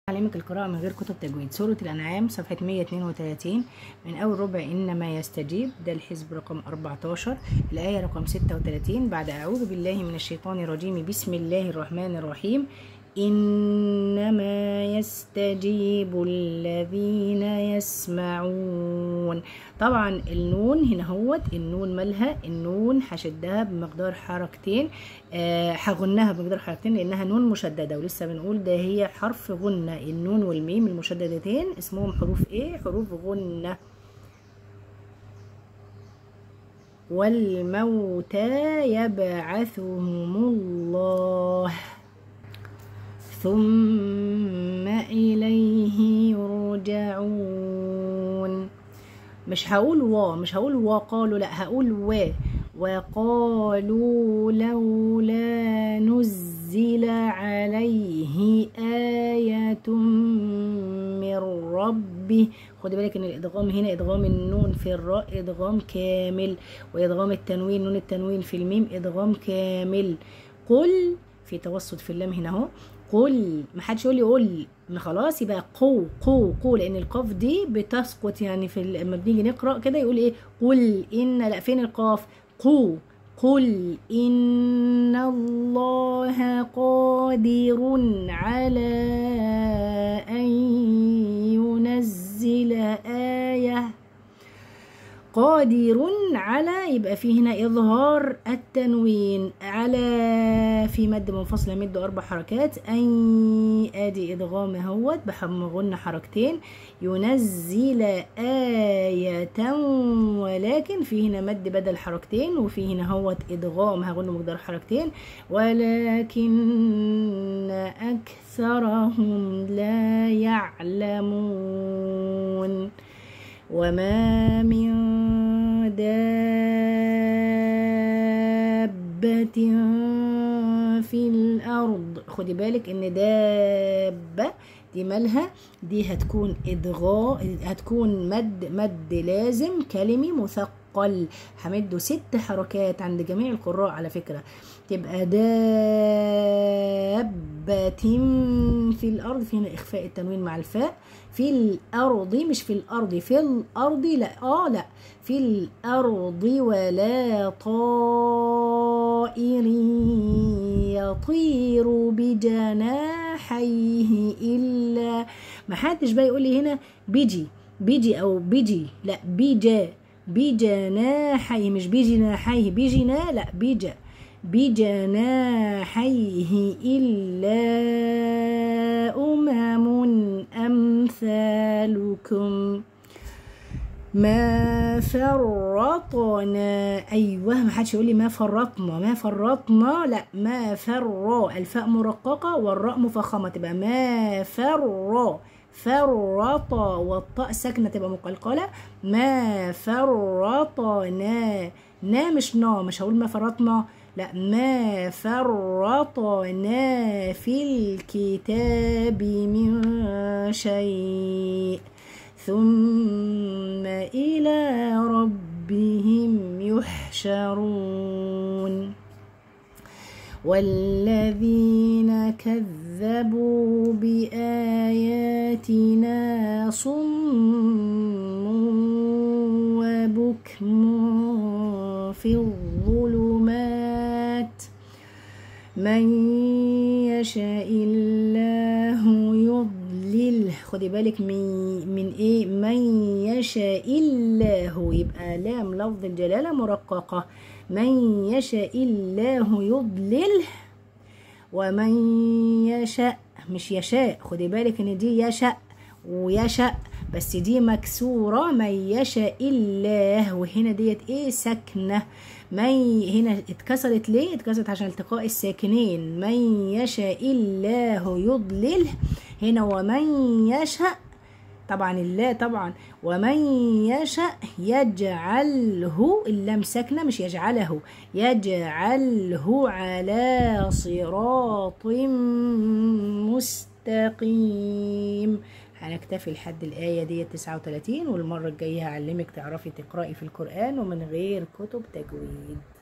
تعليمك القراءة من غير كتب تجويد سورة الأنعام صفحة 132 من أول ربع إنما يستجيب ده الحزب رقم 14 الآية رقم 36 بعد أعوذ بالله من الشيطان الرجيم بسم الله الرحمن الرحيم إنما يستجيب الذين يسمعون طبعا النون هنا هوت النون مالها النون هشدها بمقدار حركتين آه هغنها بمقدار حركتين لانها نون مشدده ولسه بنقول ده هي حرف غنه النون والميم المشددتين اسمهم حروف ايه حروف غنه والموتى يبعثهم الله ثم إليه يرجعون مش هقول و مش هقول وقالوا لا هقول و وقالوا لولا نزل عليه آية من ربه خدي بالك ان الادغام هنا ادغام النون في الراء ادغام كامل وادغام التنوين نون التنوين في الميم ادغام كامل قل في توسط في اللام هنا اهو قل ما حدش يقول لي قل ما خلاص يبقى قو قو قو لان القاف دي بتسقط يعني في لما بنيجي نقرا كده يقول ايه قل ان لا فين القاف قو قل إن الله قادر على أن ينزل آية قادر على يبقى فيه هنا إظهار التنوين على في مد منفصل مد أربع حركات أي آدي إدغام اهوت بحمغن حركتين ينزل آية ولكن فيه هنا مد بدل حركتين وفيه هنا هوت إدغام هغن مقدار حركتين ولكن أكثرهم لا يعلمون وما من دابة في الأرض خدي بالك إن دابة دي مالها دي هتكون إدغاء هتكون مد مد لازم كلمي مثقل همده ست حركات عند جميع القراء على فكرة تبقى دابة في الأرض في هنا إخفاء التنوين مع الفاء في الأرض مش في الأرض في الأرض لا آه لا في الأرض ولا طائر يطير بجناحيه إلا ما حدش بقى يقول لي هنا بيجي بيجي أو بيجي لا بيجا بجناحيه مش بجناحيه بجنا لا بيجا بجناحيه إلا أمم أمثالكم ما فرطنا أيوه ما حدش يقول لي ما فرطنا ما فرطنا لا ما فر الفاء مرققة والراء مفخمة تبقى ما فر فرط والطاء ساكنة تبقى مقلقلة ما فرطنا نا مش نا مش هقول ما فرطنا لا ما فرطنا في الكتاب من شيء ثم إلى ربهم يحشرون والذين كذبوا بآياتنا صم وبكم في الظلمات من يشاء الله يضلل خدي بالك من من ايه من يشاء الله يبقى لام لفظ الجلاله مرققه من يشاء الله يضلل ومن يشاء مش يشاء خدي بالك ان دي يشاء ويشاء بس دي مكسورة من يشاء الله وهنا ديت ايه ساكنة من هنا اتكسرت ليه اتكسرت عشان التقاء الساكنين من يشاء الله يضلل هنا ومن يشاء طبعا الله طبعا ومن يشاء يجعله اللام ساكنة مش يجعله يجعله على صراط مستقيم هنكتفي لحد الآية دي 39 والمرة الجاية هعلمك تعرفي تقرأي في القرآن ومن غير كتب تجويد